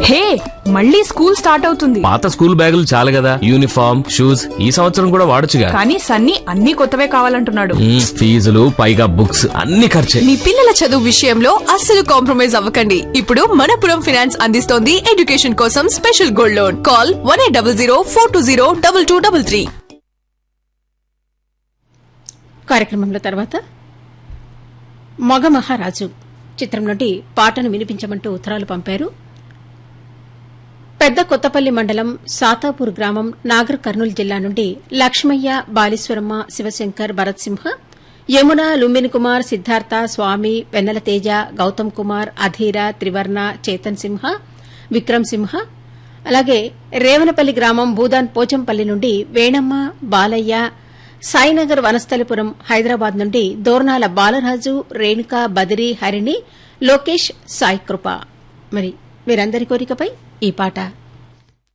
హే మళ్ళీ school start అవుతుంది పాత స్కూల్ బ్యాగులు చాలు కదా యూనిఫామ్ షూస్ ఈ సంవత్సరం కూడా వాడొచ్చుగా కానీ సన్నీ అన్ని కొత్తవే కావాలంటున్నాడు మ్మ్, ఫీజులు పైగా బుక్స్ అన్ని ఖర్చే మీ పిల్లల చదువు విషయంలో అస్సలు కాంప్రమైజ్ అవ్వకండి ఇప్పుడు మనపురం ఫినాన్స్ అందిస్తోంది ఎడ్యుకేషన్ కోసం special gold loan call one eight double zero four two zero double two double three కార్యక్రమంలో తర్వాత మగ మహారాజు చిత్రం నుండి పాటను వినిపించమంటూ ఉత్తరాలు పంపారు పెద్ద కొత్తపల్లి మండలం సాతాపూర్ గ్రామం నాగర్ కర్నూలు జిల్లా నుండి లక్ష్మయ్య బాలీశ్వరమ్మ శివశంకర్ భరత్ సింహ యమున లుంబిని కుమార్ సిద్ధార్థ స్వామి వెన్నెల తేజ గౌతమ్ కుమార్ అధీర త్రివర్ణ చేతన్ సింహ విక్రమ్ సింహ అలాగే రేవనపల్లి గ్రామం భూదాన్ పోచంపల్లి నుండి వేణమ్మ బాలయ్య సాయినగర్ వనస్థలిపురం హైదరాబాద్ నుండి దోర్నాల బాలరాజు రేణుక బదిరి హరిణి లోకేష్ సాయి కృప మరి మీరందరి కోరికపై ఈ పాట